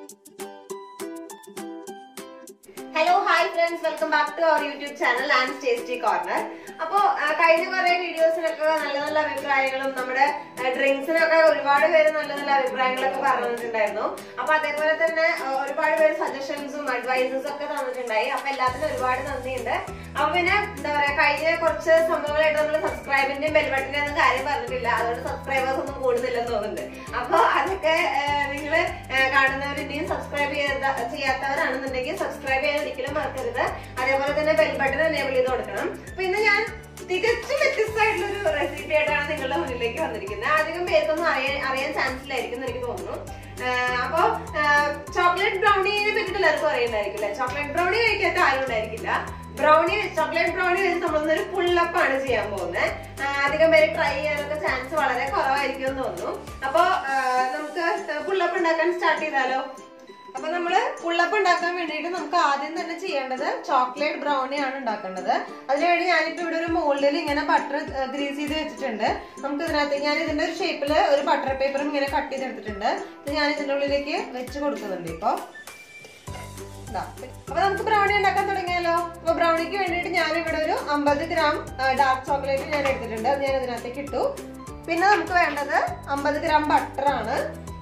Hello hi friends welcome back to our YouTube channel and tasty corner അപ്പോ ആ, കഴിഞ്ഞ കുറെ വീഡിയോസിനൊക്കെ നല്ല നല്ല അഭിപ്രായങ്ങളും നമ്മുടെ ഡ്രിങ്ക്സിനൊക്കെ ഒരുപാട് പേര് നല്ല നല്ല അഭിപ്രായങ്ങളൊക്കെ പറഞ്ഞു തന്നിട്ടുണ്ടായിരുന്നു അപ്പൊ അതേപോലെ തന്നെ ആ, ഒരുപാട് പേര് സജഷൻസും അഡ്വൈസസും ഒക്കെ തന്നിട്ടുണ്ടായി അപ്പൊ എല്ലാത്തിനും ഒരുപാട് നന്ദിയുണ്ട് അപ്പൊ പിന്നെ എന്താ പറയാ കഴിഞ്ഞ കുറച്ച് സംഭവങ്ങളായിട്ട് നമ്മൾ സബ്സ്ക്രൈബിന്റെയും ബെൽബട്ടിന്റെ ഒന്നും കാര്യം പറഞ്ഞിട്ടില്ല അതുകൊണ്ട് സബ്സ്ക്രൈബേഴ്സ് ഒന്നും കൂടുന്നില്ലെന്ന് തോന്നുന്നുണ്ട് അപ്പൊ അതൊക്കെ നിങ്ങൾ കാണുന്നവർ ഇനിയും സബ്സ്ക്രൈബ് ചെയ്ത ചെയ്യാത്തവരാണെന്നുണ്ടെങ്കിൽ സബ്സ്ക്രൈബ് ചെയ്യാൻ ഒരിക്കലും മറക്കരുത് അതേപോലെ തന്നെ ബെൽ ബട്ടൺ എനേബിൾ ചെയ്ത് കൊടുക്കണം അപ്പൊ ഇന്ന് ഞാൻ തികച്ചും വ്യത്യസ്തമായിട്ടുള്ള ഒരു റെസിപ്പി ആയിട്ടാണ് നിങ്ങളുടെ മുന്നിലേക്ക് വന്നിരിക്കുന്നത് അധികം പേർക്കൊന്നും അറിയാൻ അറിയാൻ ചാൻസ് ഇല്ലായിരിക്കും എന്ന് എനിക്ക് തോന്നുന്നു ആഹ് അപ്പൊ ചോക്ലേറ്റ് ബ്രൗണിനെ പറ്റിയിട്ട് എല്ലാവർക്കും അറിയണ്ടായിരിക്കും അല്ലെ ചോക്ലേറ്റ് ബ്രൗണി കഴിക്കാത്ത ആരും ഉണ്ടായിരിക്കില്ല ബ്രൗണി ചോക്ലേറ്റ് ബ്രൗണി വെച്ച് നമ്മളൊന്നൊരു പുള്ളപ്പാണ് ചെയ്യാൻ പോകുന്നത് അധികം പേര് ട്രൈ ചെയ്യാനൊക്കെ ചാൻസ് വളരെ കുറവായിരിക്കും എന്ന് തോന്നുന്നു അപ്പൊ ആഹ് നമുക്ക് പുള്ളപ്പ് ഉണ്ടാക്കാൻ സ്റ്റാർട്ട് ചെയ്താലോ അപ്പൊ നമ്മള് പുള്ളപ്പ് ഉണ്ടാക്കാൻ വേണ്ടിയിട്ട് നമുക്ക് ആദ്യം തന്നെ ചെയ്യേണ്ടത് ചോക്ലേറ്റ് ബ്രൗണി ആണ് ഉണ്ടാക്കേണ്ടത് അതിനുവേണ്ടി ഞാനിപ്പോ ഇവിടെ ഒരു മോൾഡിൽ ഇങ്ങനെ ബട്ടർ ഗ്രീസ് ചെയ്ത് വെച്ചിട്ടുണ്ട് നമുക്ക് ഇതിനകത്ത് ഞാൻ ഇതിന്റെ ഒരു ഷേപ്പിൽ ഒരു ബട്ടർ പേപ്പറും ഇങ്ങനെ കട്ട് ചെയ്തെടുത്തിട്ടുണ്ട് ഇത് ഞാൻ ഇതിന്റെ ഉള്ളിലേക്ക് വെച്ച് കൊടുക്കുന്നുണ്ട് ഇപ്പൊ ദാ. അപ്പൊ നമുക്ക് ബ്രൗണി ഉണ്ടാക്കാൻ തുടങ്ങിയാലോ അപ്പൊ ബ്രൗണിക്ക് വേണ്ടിയിട്ട് ഞാൻ ഇവിടെ ഒരു അമ്പത് ഗ്രാം ഡാർക്ക് ചോക്ലേറ്റ് ഞാൻ എടുത്തിട്ടുണ്ട് അത് ഞാൻ ഇതിനകത്തേക്ക് ഇട്ടു പിന്നെ നമുക്ക് വേണ്ടത് അമ്പത് ഗ്രാം ബട്ടർ ആണ്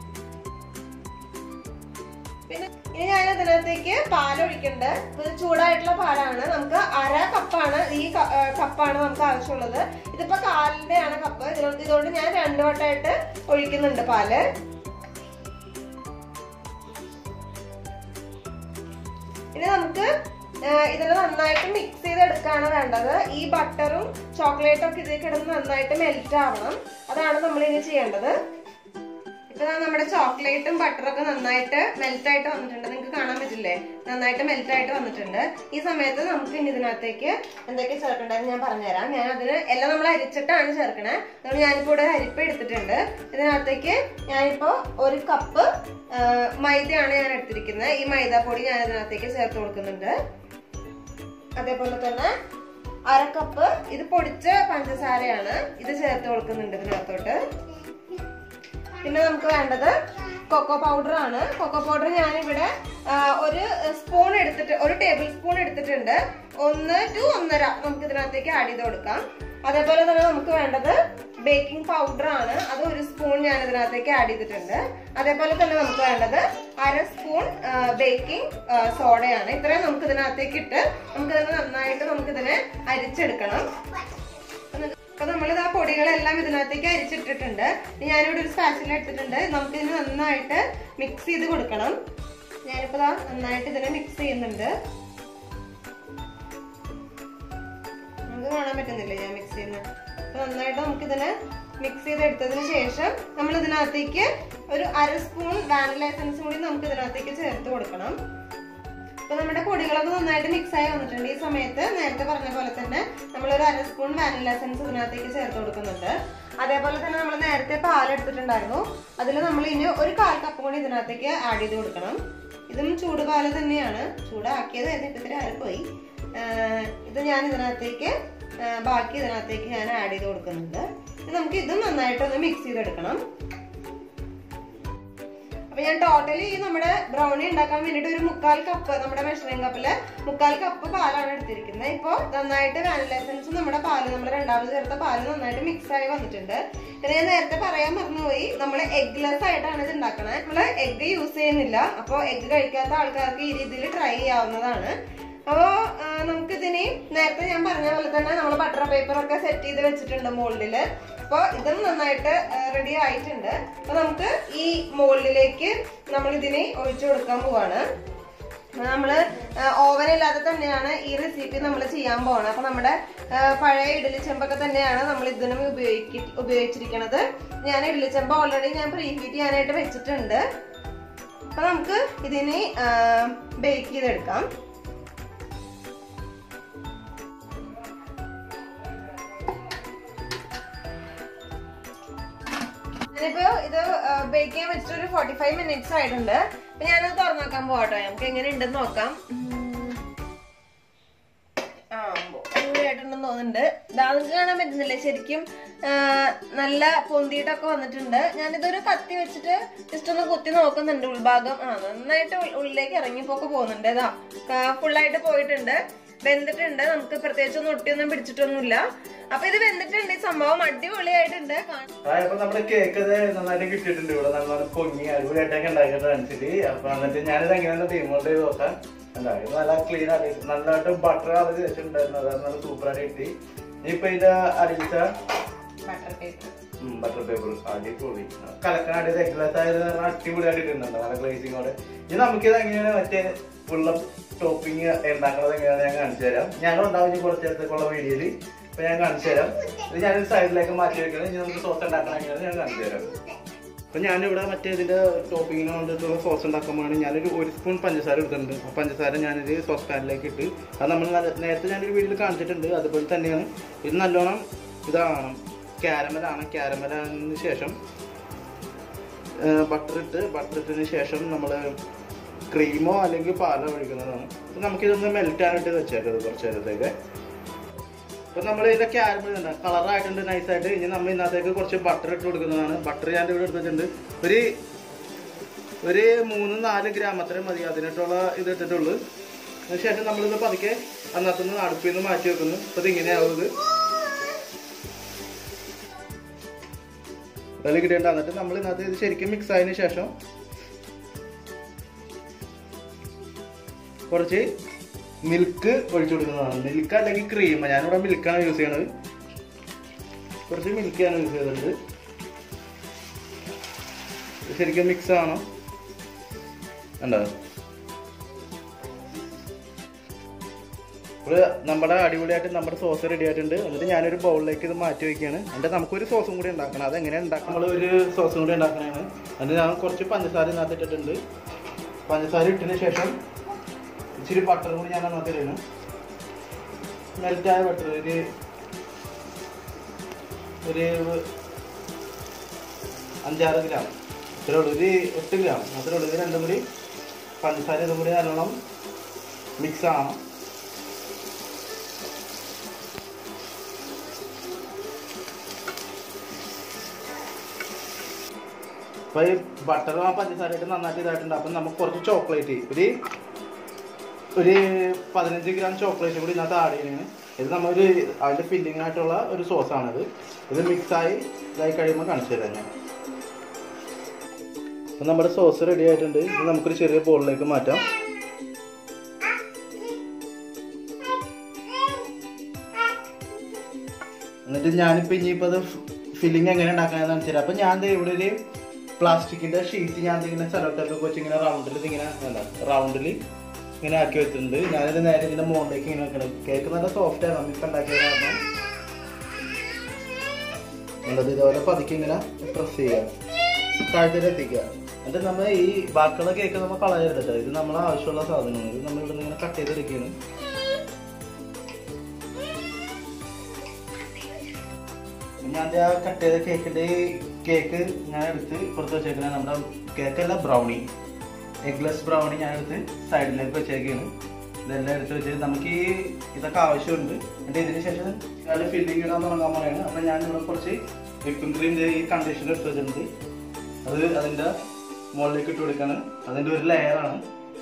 പിന്നെ ഇനി ഞാൻ ഇതിനകത്തേക്ക് പാൽ ഒഴിക്കുന്നുണ്ട് ഇത് ചൂടായിട്ടുള്ള പാലാണ് നമുക്ക് അര കപ്പാണ് ഈ ക- ആ, കപ്പാണ് നമുക്ക് ആവശ്യമുള്ളത് ഇതിപ്പോ കാലിന്റെ ആണ് കപ്പ് ഇതുകൊണ്ട് ഇതുകൊണ്ട് ഞാൻ രണ്ടു വട്ടമായിട്ട് ഒഴിക്കുന്നുണ്ട് പാല് ഇനി നമുക്ക് ഇതിൽ നന്നായിട്ട് മിക്സ് ചെയ്തെടുക്കാണ് വേണ്ടത് ഈ ബട്ടറും ചോക്ലേറ്റും ഒക്കെ ഇതിൽ കിടന്ന് നന്നായിട്ട് മെൽറ്റ് ആവണം അതാണ് നമ്മൾ ഇനി ചെയ്യേണ്ടത് ഇപ്പൊ ദാ നമ്മുടെ ചോക്ലേറ്റും ബട്ടറും ഒക്കെ നന്നായിട്ട് മെൽറ്റ് ആയിട്ട് വന്നിട്ടുണ്ട് നിങ്ങൾക്ക് കാണാൻ പറ്റില്ലേ നന്നായിട്ട് മെൽറ്റ് ആയിട്ട് വന്നിട്ടുണ്ട് ഈ സമയത്ത് നമുക്ക് ഇനി ഇതിനകത്തേക്ക് എന്തൊക്കെ ചേർക്കണ്ടെന്ന് ഞാൻ പറഞ്ഞുതരാം ഞാൻ അതിന് എല്ലാം നമ്മൾ അരിച്ചിട്ടാണ് ചേർക്കണേ അതുകൊണ്ട് ഞാനിപ്പോ ഇവിടെ ഒരു അരിപ്പ എടുത്തിട്ടുണ്ട് ഇതിനകത്തേക്ക് ഞാനിപ്പോ ഒരു കപ്പ് മൈദയാണ് ഞാൻ എടുത്തിരിക്കുന്നത് ഈ മൈദാപ്പൊടി ഞാൻ ഇതിനകത്തേക്ക് ചേർത്ത് കൊടുക്കുന്നുണ്ട് അതേപോലെ തന്നെ അര കപ്പ് ഇത് പൊടിച്ച പഞ്ചസാരയാണ് ഇത് ചേർത്ത് കൊടുക്കുന്നുണ്ട് ഇതിനകത്തോട്ട് പിന്നെ നമുക്ക് വേണ്ടത് കൊക്കോ പൗഡർ ആണ് കൊക്കോ പൗഡർ ഞാനിവിടെ ആ, ഒരു സ്പൂൺ എടുത്തിട്ട് ഒരു ടേബിൾ സ്പൂൺ എടുത്തിട്ടുണ്ട് ഒന്ന് ടു ഒന്നര നമുക്ക് ഇതിനകത്തേക്ക് ആഡ് ചെയ്ത് കൊടുക്കാം അതേപോലെ തന്നെ നമുക്ക് വേണ്ടത് ബേക്കിംഗ് പൗഡർ ആണ് അത് ഒരു സ്പൂൺ ഞാൻ ഇതിനകത്തേക്ക് ആഡ് ചെയ്തിട്ടുണ്ട് അതേപോലെ തന്നെ നമുക്ക് വേണ്ടത് അര സ്പൂൺ ബേക്കിംഗ് സോഡയാണ് ഇത്രയും നമുക്ക് ഇതിനകത്തേക്ക് ഇട്ട് നമുക്കിതിനെ നന്നായിട്ട് നമുക്കിതിനെ അരിച്ചെടുക്കണം അപ്പൊ നമ്മളിത് ആ പൊടികളെല്ലാം ഇതിനകത്തേക്ക് അരിച്ചിട്ടിട്ടുണ്ട് ഇനി ഞാനിവിടെ ഒരു സ്പാച്ചിൽ എടുത്തിട്ടുണ്ട് നമുക്ക് ഇതിന് നന്നായിട്ട് മിക്സ് ചെയ്ത് കൊടുക്കണം ഞാനിപ്പോ ദാ നന്നായിട്ട് ഇതിനെ മിക്സ് ചെയ്യുന്നുണ്ട് നമുക്ക് കാണാൻ പറ്റുന്നില്ലേ ഞാൻ മിക്സ് ചെയ്യുന്നത് അപ്പൊ നന്നായിട്ട് നമുക്ക് ഇതിനെ മിക്സ് ചെയ്തെടുത്തതിന് ശേഷം നമ്മൾ ഇതിനകത്തേക്ക് ഒരു അര സ്പൂൺ വാനില എസൻസ് കൂടി നമുക്ക് ഇതിനകത്തേക്ക് ചേർത്ത് കൊടുക്കണം അപ്പൊ നമ്മുടെ പൊടികളൊക്കെ നന്നായിട്ട് മിക്സ് ആയി വന്നിട്ടുണ്ട് ഈ സമയത്ത് നേരത്തെ പറഞ്ഞ പോലെ തന്നെ നമ്മൾ ഒരു അര സ്പൂൺ വാനില എസൻസ് ഇതിനകത്തേക്ക് ചേർത്ത് കൊടുക്കുന്നുണ്ട് അതേപോലെ തന്നെ നമ്മൾ നേരത്തെ പാൽ എടുത്തിട്ടുണ്ടായിരുന്നു അതിൽ നമ്മൾ ഇനി ഒരു കാൽ കപ്പ് കൂടി ഇതിനകത്തേക്ക് ആഡ് ചെയ്ത് കൊടുക്കണം ഇതും ചൂടുപാല് തന്നെയാണ് ചൂടാക്കിയത് എന്നിട്ട് ഇത്തിരി ആയിപ്പോയി ആഹ് ഇത് ഞാൻ ഇതിനകത്തേക്ക് ആഹ് ബാക്കി ഇതിനകത്തേക്ക് ഞാൻ ആഡ് ചെയ്ത് കൊടുക്കുന്നുണ്ട് ഇത് നമുക്ക് ഇതും നന്നായിട്ടൊന്ന് മിക്സ് ചെയ്തെടുക്കണം അപ്പൊ ഞാൻ ടോട്ടലി ഈ നമ്മുടെ ബ്രൗണി ഉണ്ടാക്കാൻ വേണ്ടിട്ട് ഒരു മുക്കാൽ കപ്പ് നമ്മുടെ മെഷറിംഗ് കപ്പില് മുക്കാൽ കപ്പ് പാലാണ് എടുത്തിരിക്കുന്നത് ഇപ്പൊ നന്നായിട്ട് വാനില എസൻസ് നമ്മുടെ പാല് നമ്മുടെ രണ്ടാമത് ചേർത്ത പാല് നന്നായിട്ട് മിക്സ് ആയി വന്നിട്ടുണ്ട് പിന്നെ ഞാൻ നേരത്തെ പറയാൻ മറന്നുപോയി നമ്മൾ എഗ്ലെസ് ആയിട്ടാണ് ഇത് ഉണ്ടാക്കണത് നമ്മൾ എഗ് യൂസ് ചെയ്യുന്നില്ല അപ്പോൾ എഗ് കഴിക്കാത്ത ആൾക്കാർക്ക് ഈ രീതിയിൽ ട്രൈ ചെയ്യാവുന്നതാണ് അപ്പോ നമുക്കിതിന് നേരത്തെ ഞാൻ പറഞ്ഞ പോലെ തന്നെ നമ്മൾ ബട്ടർ പേപ്പർ ഒക്കെ സെറ്റ് ചെയ്ത് വെച്ചിട്ടുണ്ട് മോൾഡില് അപ്പൊ ഇതും നന്നായിട്ട് റെഡി ആയിട്ടുണ്ട് അപ്പൊ നമുക്ക് ഈ മോൾഡിലേക്ക് നമ്മൾ ഇതിനെ ഒഴിച്ചു കൊടുക്കാൻ പോവാണ് നമ്മള് ഓവൻ ഇല്ലാതെ തന്നെയാണ് ഈ റെസിപ്പി നമ്മൾ ചെയ്യാൻ പോകണം അപ്പൊ നമ്മുടെ ആ, പഴയ ഇഡലി ചെമ്പൊക്കെ തന്നെയാണ് നമ്മൾ ഇതിനും ഉപയോഗിക്കി ഉപയോഗിച്ചിരിക്കുന്നത് ഞാൻ ഇഡലി ചെമ്പ് ഓൾറെഡി ഞാൻ പ്രീ ഹീറ്റ് ചെയ്യാനായിട്ട് വെച്ചിട്ടുണ്ട് അപ്പൊ നമുക്ക് ഇതിനെ ബേക്ക് ചെയ്തെടുക്കാം ഞാനിപ്പോ ഇത് ബേക്ക് ചെയ്യാൻ വെച്ചിട്ട് ഒരു ഫോർട്ടി ഫൈവ് മിനിറ്റ്സ് ആയിട്ടുണ്ട് അപ്പൊ ഞാനത് തുറന്നു നോക്കാൻ പോകട്ടോ നമുക്ക് എങ്ങനെ ഉണ്ടെന്ന് നോക്കാം ഉം. ആ ആയിട്ടുണ്ടെന്ന് തോന്നുന്നുണ്ട് ഇതാ നിങ്ങൾക്ക് കാണാൻ പറ്റുന്നില്ലേ ശരിക്കും ആ, നല്ല പൊന്തിയിട്ടൊക്കെ വന്നിട്ടുണ്ട് ഞാനിതൊരു കത്തി വെച്ചിട്ട് ജസ്റ്റ് ഒന്ന് കുത്തി നോക്കുന്നുണ്ട് ഉൾഭാഗം ആ നന്നായിട്ട് ഉൾ- ഉള്ളിലേക്ക് ഇറങ്ങിപ്പോക്കെ പോകുന്നുണ്ട് ഇതാ ഫുള്ളായിട്ട് പോയിട്ടുണ്ട് വെന്തിട്ടുണ്ട് നമുക്ക് പ്രത്യേകിച്ച് ഒന്നും ഒട്ടിയൊന്നും പിടിച്ചിട്ടൊന്നുമില്ല അപ്പൊ ഇത് വെന്തിട്ടുണ്ട് ഈ സംഭവം അടിപൊളിയായിട്ടുണ്ട് കാണാൻ അപ്പൊ നമ്മുടെ കേക്ക് നന്നായിട്ട് കിട്ടിയിട്ടുണ്ട് ഇവിടെ നന്നായിട്ട് പൊങ്ങി അടിപൊളിയായിട്ടൊക്കെ ഉണ്ടാക്കിയിട്ട് അനുസരിച്ച് അപ്പൊ എന്നിട്ട് ഞാനിത് എങ്ങനെയാണ് ടീമോട്ട് ചെയ്ത് നോക്കാം എന്താ ഇത് നല്ല ക്ലീൻ ആയിട്ട് നല്ലതായിട്ട് ബട്ടർ അത് വെച്ചിട്ടുണ്ടായിരുന്നു അതാണ് നല്ല സൂപ്പർ ആയിട്ട് കിട്ടി ഇപ്പൊ ഇത് അടിച്ച ബട്ടർ പേപ്പർ ബട്ടർ പേപ്പർ അടിപൊളി കലക്കാണ്ട് റെഗുലർ ആയത് കാരണം അടിപൊളിയായിട്ട് കിട്ടുന്നുണ്ട് നല്ല ഗ്ലേസിങ്ങോടെ ഇനി നമുക്കിത് എങ്ങനെയാണ് മറ്റേ ഫുള്ള ടോപ്പിംഗ് ഉണ്ടാക്കുന്നത് എങ്ങനെയാണെന്ന് ഞാൻ കാണിച്ചു തരാം ഞങ്ങൾ ഉണ്ടാവും ഇനി കുറച്ച് നേരത്തേക്കുള്ള വീഡിയോയിൽ അപ്പൊ ഞാൻ കാണിച്ചു തരാം ഇത് ഞാനൊരു സൈഡിലേക്ക് മാറ്റി വെക്കണം ഇനി നമുക്ക് സോസ് ഉണ്ടാക്കണം എങ്ങനെയാണെന്ന് ഞാൻ കാണിച്ചു തരാം അപ്പൊ ഞാനിവിടെ മറ്റേ ഇതിന്റെ ടോപ്പിങ്ങിന് വേണ്ടിയിട്ടുള്ള സോസ് ഉണ്ടാക്കാൻ വേണ്ടി ഞാനൊരു ഒരു സ്പൂൺ പഞ്ചസാര എടുത്തിട്ടുണ്ട് ആ പഞ്ചസാര ഞാനൊരു സോസ് പാനിലേക്ക് ഇട്ട് അത് നമ്മൾ നല്ല- നേരത്തെ ഞാനൊരു വീട്ടിൽ കാണിച്ചിട്ടുണ്ട് അതുപോലെ തന്നെയാണ് ഇത് നല്ലോണം ഇതാണ് ക്യാരമലാണ് ക്യാരമലിന് ശേഷം ബട്ടർ ഇട്ട് ബട്ടർ ഇട്ടതിന് ശേഷം നമ്മൾ ക്രീമോ അല്ലെങ്കിൽ പാലോ ഒഴിക്കുന്നതാണ് അപ്പൊ നമുക്കിതൊന്ന് മെൽറ്റ് ആയിട്ട് വെച്ചേക്കത് കുറച്ച് നേരത്തേക്ക് അപ്പൊ നമ്മൾ ഇതിന്റെ ക്യാരമൽ കളറായിട്ടുണ്ട് നൈസായിട്ട് ഇനി നമ്മൾ ഇതിനകത്തേക്ക് കുറച്ച് ബട്ടർ ഇട്ട് കൊടുക്കുന്നതാണ് ബട്ടർ ഞാൻ ഇവിടെ എടുത്തിട്ടുണ്ട് ഒരു ഒരു മൂന്ന് നാല് ഗ്രാം അത്രയും മതി അതിനായിട്ടുള്ള ഇത് ഇട്ടിട്ടുള്ളൂ അതിനുശേഷം നമ്മളിത് പതുക്കെ അന്നത്തുനിന്ന് അടുപ്പിൽ നിന്ന് മാറ്റി വെക്കുന്നു അപ്പൊ ഇത് ഇങ്ങനെയാവും ഇത് അതിൽ കിട്ടേണ്ട എന്നിട്ട് നമ്മൾ ഇതിനകത്ത് ഇത് ശരിക്കും മിക്സ് ആയതിനു ശേഷം കുറച്ച് മിൽക്ക് ഒഴിച്ചു കൊടുക്കുന്നതാണ് മിൽക്ക് അല്ലെങ്കിൽ ക്രീം ഞാനിവിടെ മിൽക്കാണ് യൂസ് ചെയ്യണത് കുറച്ച് മിൽക്കാണ് യൂസ് ചെയ്തിട്ടുണ്ട് ഇത് ശരിക്കും മിക്സ് ആണോ ഉണ്ടോ ഇപ്പോൾ നമ്മുടെ അടിപൊളിയായിട്ട് നമ്മുടെ സോസ് റെഡി ആയിട്ടുണ്ട് എന്നിട്ട് ഞാനൊരു ബൗളിലേക്ക് ഇത് മാറ്റി വെക്കുകയാണ് എന്നിട്ട് നമുക്കൊരു സോസും കൂടി ഉണ്ടാക്കണം അതെങ്ങനെയാണ് ഉണ്ടാക്കണം നമ്മൾ ഒരു സോസും കൂടി ഉണ്ടാക്കണതാണ് എന്നിട്ട് ഞാൻ കുറച്ച് പഞ്ചസാര ഇതിനകത്ത് ഇട്ടിട്ടുണ്ട് പഞ്ചസാര ഇട്ടതിന് ശേഷം ഇച്ചിരി ബട്ടർ കൂടി ഞാൻ അതിനകത്ത് ഇടണം മെൽറ്റായ ബട്ടർ ഒരു ഒരു അഞ്ചാറ് ഗ്രാം ഇത്രേ ഉള്ളൂ ഒരു എട്ട് ഗ്രാം അത്രേ ഉള്ളൂ ഇത് രണ്ടും കൂടി പഞ്ചസാര ഇതും കൂടി നല്ലോണം മിക്സ് ആവണം അപ്പൊ ഈ ബട്ടറും ആ പഞ്ചസാരയായിട്ട് നന്നായിട്ട് ഇതായിട്ടുണ്ട് അപ്പൊ നമുക്ക് കുറച്ച് ചോക്ലേറ്റ് ഒരു ഒരു പതിനഞ്ച് ഗ്രാം ചോക്ലേറ്റ് കൂടി ഇതിനകത്ത് ആഡ് ചെയ്യണേ ഇത് നമ്മളൊരു അതിന്റെ ഫില്ലിംഗ് ആയിട്ടുള്ള ഒരു സോസാണിത് ഇത് മിക്സായി ഇതായി കഴിയുമ്പോൾ കാണിച്ചു തരാം ഞാൻ അപ്പൊ നമ്മുടെ സോസ് റെഡി ആയിട്ടുണ്ട് ഇത് നമുക്കൊരു ചെറിയ ബോളിലേക്ക് മാറ്റാം എന്നിട്ട് ഞാനിപ്പോ ഇനിയിപ്പോ അത് ഫില്ലിംഗ് എങ്ങനെ ഉണ്ടാക്കാന്ന് കാണിച്ചു തരാം അപ്പൊ ഞാൻ ദേ ഇവിടെ ഒരു പ്ലാസ്റ്റിക്കിന്റെ ഷീറ്റ് ഞാൻ ദേ ഇങ്ങനെ സെലോട്ടൊക്കെ വെച്ച് ഇങ്ങനെ റൗണ്ടിൽ ഇങ്ങനെ എന്താ റൗണ്ടിൽ ഇങ്ങനെ ആക്കി വെച്ചിട്ടുണ്ട് ഞാനിത് നേരെ ഇതിന്റെ മുകളിലേക്ക് ഇങ്ങനെ വെക്കണം കേക്ക് നല്ല സോഫ്റ്റ് ആണ് നമ്മളിപ്പോ ഉണ്ടാക്കിയത് കാരണം എന്നിട്ട് ഇതുപോലെ പതുക്കെ ഇങ്ങനെ പ്രസ് ചെയ്യുക താഴ്ത്തേക്ക് എത്തിക്കുക എന്നിട്ട് നമ്മൾ ഈ ബാക്കിയുള്ള കേക്ക് നമ്മൾ കളയരുത് കേട്ടോ ഇത് നമ്മൾ ആവശ്യമുള്ള സാധനമാണ് ഇത് നമ്മൾ ഇവിടെ ഇങ്ങനെ കട്ട് ചെയ്തെടുക്കുകയാണ് ഞാൻ ദേ ആ കട്ട് ചെയ്ത കേക്കിന്റെ കേക്ക് ഞാൻ എടുത്ത് പുറത്ത് വെച്ചേക്കണ നമ്മുടെ കേക്കല്ല ബ്രൗണി എഗ്ലെസ് ബ്രൗണി ഞാൻ എടുത്ത് സൈഡിലേക്ക് വെച്ചേക്കാണ് ഇതെല്ലാം എടുത്ത് വെച്ചിട്ട് നമുക്ക് ഈ ഇതൊക്കെ ആവശ്യമുണ്ട് എന്നിട്ട് ഇതിന് ശേഷം അതിൽ ഫില്ലിംഗ് ഇടാൻ തുടങ്ങാൻ പറയാണ് അപ്പൊ ഞാൻ ഇവിടെ കുറച്ച് വിപ്പിംഗ് ക്രീം ഈ കണ്ടീഷണർ എടുത്ത് വെച്ചിട്ടുണ്ട് അത് അതിന്റെ മുകളിലേക്ക് ഇട്ട് കൊടുക്കാണ് അതിന്റെ ഒരു ലെയറാണ്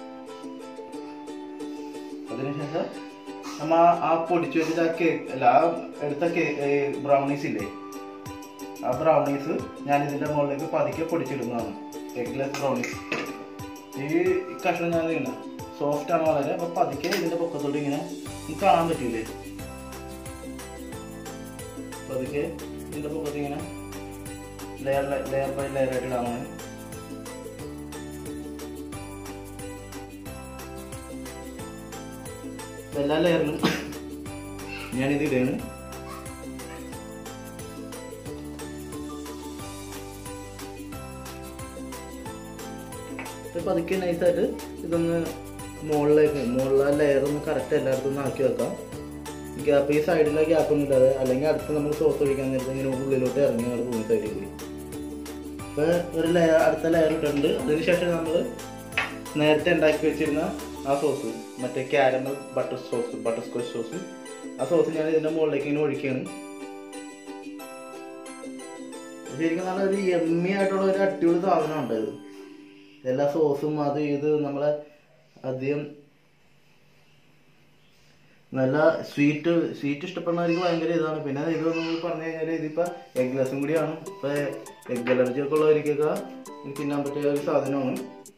അതിനുശേഷം നമ്മ ആ- ആ പൊടിച്ചു വെച്ചിട്ട് ആ കേക്ക് അല്ല ആ എടുത്ത കേക്ക് ബ്രൗണീസ് ഇല്ലേ ആ ബ്രൗണീസ് ഞാൻ ഇതിന്റെ മുകളിലേക്ക് പതുക്കെ പൊടിച്ചിടുന്നതാണ് എഗ്ലെസ് ബ്രൗണീസ് ഈ കഷ്ണം ഞാൻ ഇങ്ങനെ സോഫ്റ്റ് ആണ് വളരെ അപ്പൊ പതുക്കെ ഇതിന്റെ പൊക്കത്തോട്ട് ഇങ്ങനെ നമുക്ക് കാണാൻ പറ്റൂലേ പതുക്കെ ഇതിന്റെ പൊക്കത്ത് ഇങ്ങനെ ലെയർ ലെയർ ബൈ ലെയർ ആയിട്ട് ഇടാനാണ് എല്ലാ ലെയറിലും ഞാനിത് ഇടുകയാണ് ഇപ്പൊ പതുക്കെ നൈസായിട്ട് ഇതൊന്ന് മുകളിലേക്ക് മുകളിലെ ലെയർ ഒന്ന് കറക്റ്റ് എല്ലായിടത്തും ഒന്ന് ആക്കി വെക്കാം ഗ്യാപ്പ് ഈ സൈഡിലെ ഗ്യാപ്പ് ഒന്നും ഇല്ലാതെ അല്ലെങ്കിൽ അടുത്ത് നമ്മൾ സോസ് ഒഴിക്കാൻ നേരത്തെ ഇങ്ങനെ ഉള്ളിലോട്ട് ഇറങ്ങി അവിടെ പോകുന്ന സൈഡിൽ കൂടി ഇപ്പൊ ഒരു ലെയർ അടുത്ത ലെയർ ഇട്ടിട്ടുണ്ട് അതിനുശേഷം നമ്മൾ നേരത്തെ ഉണ്ടാക്കി വെച്ചിരുന്ന ആ സോസ് മറ്റേ caramel butter sauce butter scotch sauce ആ സോസ് ഞാൻ ഇതിന്റെ മുകളിലേക്ക് ഇങ്ങനെ ഒഴിക്കുകയാണ് ശരിക്കും നല്ല ഒരു എമ്മി ആയിട്ടുള്ള ഒരു അടിപൊളി സാധനമുണ്ട് ഇത് എല്ലാ സോസും അത് ഇത് നമ്മളെ അധികം നല്ല സ്വീറ്റ് സ്വീറ്റ് ഇഷ്ടപ്പെടുന്നവർക്ക് ഭയങ്കര ഇതാണ് പിന്നെ ഇത് നമ്മൾ പറഞ്ഞു കഴിഞ്ഞാൽ ഇതിപ്പോ എഗ് ലെസും കൂടിയാണ് ഇപ്പൊ എഗ് അലർജി ഒക്കെ ഉള്ളവർക്കൊക്കെ തിന്നാൻ പറ്റിയ ഒരു സാധനമാണ്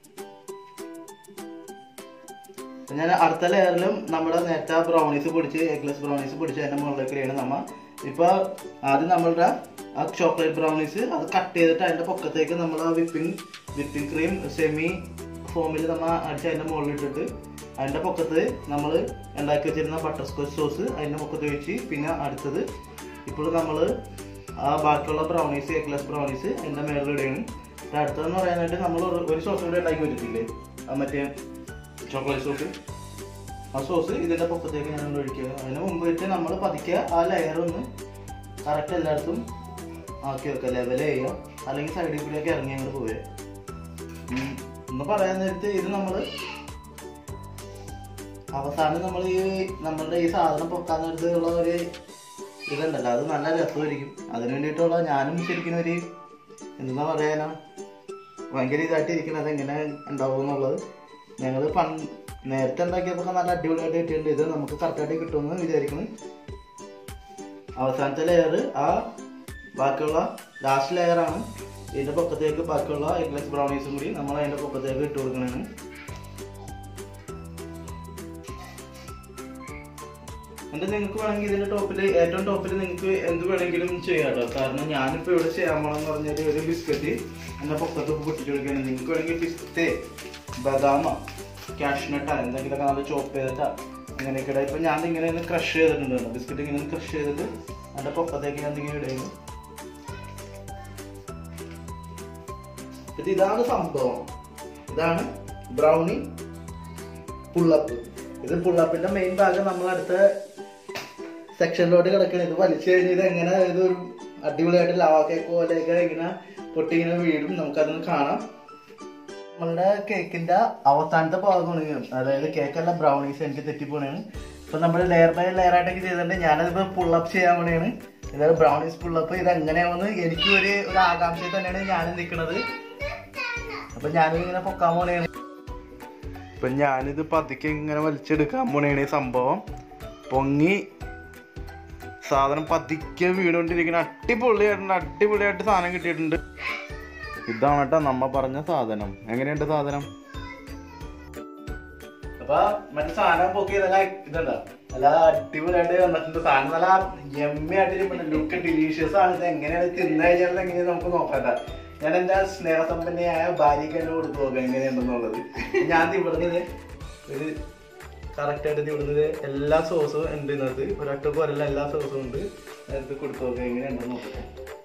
അപ്പൊ ഞാൻ അടുത്ത ലെയറിലും നമ്മുടെ നേരത്തെ ബ്രൗണീസ് പൊടിച്ച് എഗ്ലെസ് ബ്രൗണീസ് പൊടിച്ച് അതിന്റെ മുകളിലേക്ക് ഇടണം നമ്മ ഇപ്പൊ ആദ്യം നമ്മളുടെ ആ ചോക്ലേറ്റ് ബ്രൗണീസ് അത് കട്ട് ചെയ്തിട്ട് അതിന്റെ പൊക്കത്തേക്ക് നമ്മൾ ആ വിപ്പിംഗ് വിപ്പിംഗ് ക്രീം സെമി ഫോമിൽ നമ്മൾ അടിച്ച് അതിന്റെ മുകളിൽ ഇട്ടിട്ട് അതിന്റെ പൊക്കത്ത് നമ്മൾ ഉണ്ടാക്കി വെച്ചിരുന്ന ബട്ടർ സ്കോച്ച് സോസ് അതിന്റെ പൊക്കത്ത് വെച്ച് പിന്നെ അടുത്തത് ഇപ്പോൾ നമ്മൾ ആ ബാക്കിയുള്ള ബ്രൗണീസ് എഗ്ലെസ് ബ്രൗണീസ് അതിന്റെ മേളിൽ ഇടുകയാണ് ഇത് അടുത്തതെന്ന് പറയാനായിട്ട് നമ്മൾ ഒരു സോസ് കൂടെ ഉണ്ടാക്കി വെച്ചിട്ടില്ലേ ആ മറ്റേ ചോക്ലേറ്റ് സോസ് ആ സോസ് ഇതിന്റെ പൊക്കത്തേക്ക് ഞാൻ ഒഴിക്കുക അതിന് മുമ്പായിട്ട് നമ്മൾ പതുക്കെ ആ ലെയർ ഒന്ന് കറക്റ്റ് എല്ലായിടത്തും ആക്കി വെക്കുക ലെവൽ ചെയ്യുക അല്ലെങ്കിൽ സൈഡിൽ കൂടിയൊക്കെ ഇറങ്ങി അങ്ങോട്ട് പോവുക ഉം. ഒന്ന് പറയാൻ നേരത്ത് ഇത് നമ്മൾ അവസാനം നമ്മൾ ഈ നമ്മളുടെ ഈ സാധനം പൊക്കാൻ നേരത്തുള്ള ഒരു ഇതുണ്ടല്ലോ അത് നല്ല രസമായിരിക്കും അതിന് വേണ്ടിയിട്ടുള്ള ഞാനും ശരിക്കും ഒരു എന്താ പറയാനാ ഭയങ്കര ഇതായിട്ട് ഇരിക്കണം അതെങ്ങനെ ഉണ്ടാവും എന്നുള്ളത് ഞങ്ങൾ പണ്ട് നേരത്തെ ഉണ്ടാക്കിയപ്പോൾ നല്ല അടിപൊളിയായിട്ട് കിട്ടിയിട്ടുണ്ട് ഇത് നമുക്ക് കറക്റ്റായിട്ട് കിട്ടുമെന്ന് വിചാരിക്കുന്നു അവസാനത്തെ ലെയർ ആ ബാക്കിയുള്ള ലാസ്റ്റ് ലെയറാണ് ഇതിന്റെ പൊക്കത്തേക്ക് ബാക്കിയുള്ള എഗ്ലെസ് ബ്രൗണീസും കൂടി നമ്മൾ അതിന്റെ പൊക്കത്തേക്ക് ഇട്ട് കൊടുക്കണതാണ് എന്നിട്ട് നിങ്ങൾക്ക് വേണമെങ്കിൽ ഇതിന്റെ ടോപ്പിൽ ഏറ്റവും ടോപ്പിൽ നിങ്ങൾക്ക് എന്ത് വേണമെങ്കിലും ചെയ്യാം കേട്ടോ കാരണം ഞാനിപ്പോ ഇവിടെ ചെയ്യാൻ പോണെന്ന് പറഞ്ഞാൽ ഒരു ബിസ്ക്കറ്റ് എന്നെ പൊക്കത്ത് പൊട്ടിച്ച് കൊടുക്കുകയാണ് നിങ്ങൾക്ക് വേണമെങ്കിൽ ബിസ്ക്കറ്റ് ബദാമ കാഷ്നട്ട എന്തെങ്കിലുമൊക്കെ നല്ല ചോപ്പ് ചെയ്തിട്ടാ അങ്ങനെയൊക്കെ ഇടാം ഇപ്പൊ ഞാൻ ഇങ്ങനെ ഒന്ന് ക്രഷ് ചെയ്തിട്ടുണ്ട് ബിസ്ക്കറ്റ് ഇങ്ങനെ ഒന്ന് ക്രഷ് ചെയ്തിട്ട് അതിന്റെ പൊക്കത്തേക്ക് ഞാൻ ഇങ്ങനെ ഇടുന്നു ഇത് ഇതാണ് സംഭവം ഇതാണ് ബ്രൗണി പുള്ളപ്പ് ഇത് പുള്ളപ്പിന്റെ മെയിൻ ഭാഗം നമ്മൾ അടുത്ത സെക്ഷനിലോട്ട് കിടക്കണം ഇത് വലിച്ചു കഴിഞ്ഞ് ഇത് എങ്ങനെ ഇത് ഒരു അടിപൊളിയായിട്ട് ലവാ കേക്ക് പോലെയൊക്കെ ഇങ്ങനെ പൊട്ടി ഇങ്ങനെ വീഴും നമുക്കതൊന്ന് കാണാം നമ്മളുടെ കേക്കിന്റെ അവസാനത്തെ ഭാഗമാണ് ഇത്. അതായത് കേക്കല്ല ബ്രൗണീസ് എനിക്ക് തെറ്റിപ്പോണാണ് ഇപ്പൊ നമ്മൾ ലെയർ ബൈ ലെയർ ആയിട്ടൊക്കെ ചെയ്തിട്ടുണ്ട് ഞാനതിപ്പോ പുള്ളപ്പ് ചെയ്യാൻ വേണ്ടിയാണ് ഇത് ബ്രൗണീസ് പുള്ളപ്പ് ഇത് എങ്ങനെയാണെന്ന് എനിക്ക് ഒരു ഒരു ആകാംക്ഷയിൽ തന്നെയാണ് ഞാൻ നിൽക്കുന്നത് അപ്പൊ ഞാനും ഇങ്ങനെ പൊക്കാൻ പോണേണ് ഇപ്പൊ ഞാനിത് പതുക്കെ ഇങ്ങനെ വലിച്ചെടുക്കാൻ പോണേണ് ഈ സംഭവം പൊങ്ങി സാധനം പതുക്കെ വീണുകൊണ്ടിരിക്കുന്ന അടിപൊളിയായിട്ടുണ്ട് അടിപൊളിയായിട്ട് സാധനം കിട്ടിയിട്ടുണ്ട് ഇതാണ് കേട്ടോ നമ്മ പറഞ്ഞ സാധനം എങ്ങനെയുണ്ട് സാധനം അപ്പൊ മറ്റേ സാധനം പൊക്കി നല്ല ഇതുണ്ടോ നല്ല അടിപൊളിയായിട്ട് വന്നിട്ടുണ്ട് സാധനം നല്ല എമ്മി ആയിട്ട് ലുക്ക് ഡിലീഷ്യസ് ആണ് ഇത് എങ്ങനെയാണ് തിന്നു കഴിഞ്ഞാൽ എങ്ങനെയാണ് നമുക്ക് നോക്കണ്ട ഞാൻ എന്റെ സ്നേഹസമ്പന്നയായ ഭാര്യയ്ക്ക് തന്നെ കൊടുത്തു നോക്കാം എങ്ങനെയുണ്ടെന്നുള്ളത് ഞാൻ ഇവിടുന്ന് ഒരു കറക്റ്റ് ആയിട്ട് ഇവിടുന്ന് എല്ലാ സോസും ഉണ്ട് ഇതിനകത്ത് ഒരൊറ്റ പോരല്ല എല്ലാ സോസും ഉണ്ട് നേരത്തെ കൊടുത്തു നോക്കാം എങ്ങനെയുണ്ടെന്ന് നോക്കട്ടെ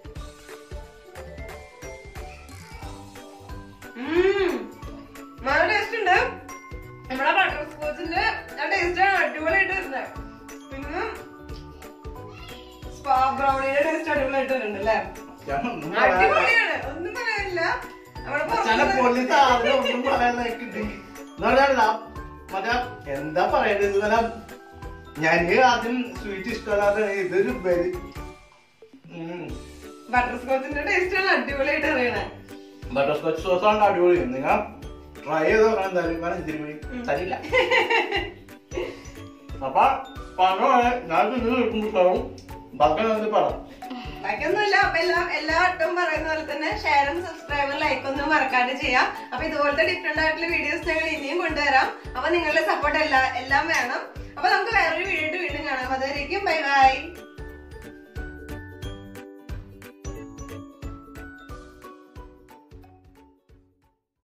ഉം. നല്ല ടേസ്റ്റ് ഉണ്ട് നമ്മുടെ ബട്ടർ സ്കോച്ചിന്റെ ആ ടേസ്റ്റ് ആണ് അടിപൊളിയായിട്ട് വരുന്നത് പിന്നെ സ്പാ ബ്രൗണിയുടെ ടേസ്റ്റ് അടിപൊളിയായിട്ട് വരുന്നുണ്ട് അല്ലേ ഞാൻ ഒന്നും പറയാനില്ല. അടിപൊളിയാണ് ഒന്നും പറയാനില്ല നമ്മുടെ ചില പുറത്തുനിന്ന് പൊള്ളി സാധനം ഒന്നും പറയാനായിട്ട് മറ്റേ എന്താ പറയണ്ടത് നല്ല ഞാൻ ആദ്യം സ്വീറ്റ് ഇഷ്ടമല്ലാത്ത ഇതൊരു വെരി ബട്ടർ സ്കോച്ചിന്റെ ടേസ്റ്റ് ആണ് അടിപൊളിയായിട്ട് അറിയണേ ബട്ടർ സ്കോച്ച് സോസ് ആണ് അടിപൊളി നിങ്ങൾ ട്രൈ ചെയ്ത് നോക്കണം എന്തായാലും കാരണം ഇത്തിരി പോയി തരില്ല അപ്പൊ പറഞ്ഞ ഞാൻ ഇത് കിട്ടുമ്പോഴും ബാക്കി നമുക്ക് പറയാം ബാക്കിയൊന്നുമില്ല അപ്പൊ എല്ലാം എല്ലാ വട്ടവും പറയുന്ന പോലെ തന്നെ ഷെയറും സബ്സ്ക്രൈബും ലൈക്ക് ഒന്നും മറക്കാണ്ട് ചെയ്യാം അപ്പൊ ഇതുപോലത്തെ ഡിഫറെന്റ് ആയിട്ടുള്ള വീഡിയോസ് ഞങ്ങൾ ഇനിയും കൊണ്ടുവരാം അപ്പൊ നിങ്ങളുടെ സപ്പോർട്ട് എല്ലാ എല്ലാം വേണം അപ്പൊ നമുക്ക് വേറൊരു വീഡിയോ വീണ്ടും കാണാം അതുവരേക്കും ബൈ ബൈ